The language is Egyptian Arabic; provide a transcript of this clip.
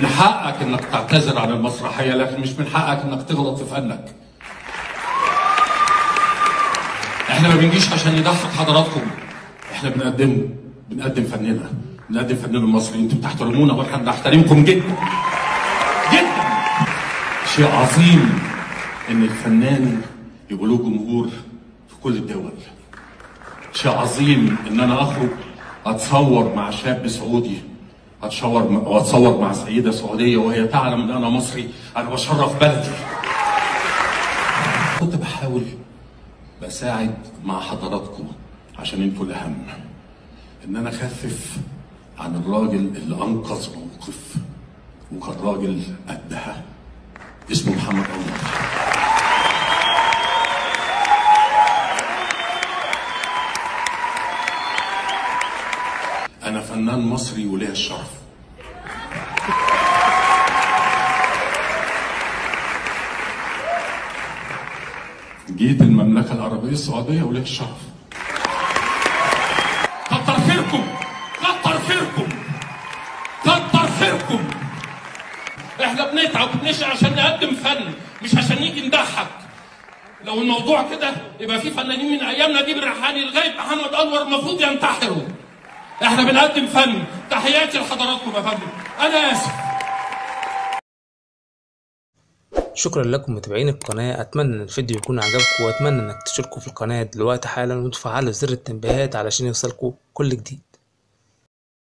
من حقك انك تعتذر عن المسرحيه لكن مش من حقك انك تغلط في فنك احنا ما بنجيش عشان نضحك حضراتكم احنا بنقدم بنقدم فننا بنقدم فننا المصري انتوا بتحترمونا واحنا بنحترمكم جدا جدا شيء عظيم ان الفنان يبقى له جمهور في كل الدول شيء عظيم ان انا اخرج اتصور مع شاب سعودي اتصور واتصور مع سيده سعوديه وهي تعلم ان انا مصري انا بشرف بلدي كنت بحاول بساعد مع حضراتكم عشان انتوا الاهم ان انا اخفف عن الراجل اللي انقذ موقف وكان راجل قدها اسمه محمد انور انا فنان مصري وليا الشرف جيت المملكة العربية السعودية وليا الشرف كتر خيركم كتر خيركم كتر خيركم احنا بنتعب وبنشقى عشان نقدم فن مش عشان نيجي نضحك لو الموضوع كده يبقى في فنانين من ايامنا دي بالريحاني لغايه محمد انور المفروض ينتحروا احنا بنقدم فن تحياتي لحضراتكم يا فندم انا اسف شكرا لكم متابعين القناة أتمنى إن الفيديو يكون عجبكم وأتمنى إنك تشتركوا في القناة دلوقتي حالا وتفعلوا زر التنبيهات علشان يوصلكوا كل جديد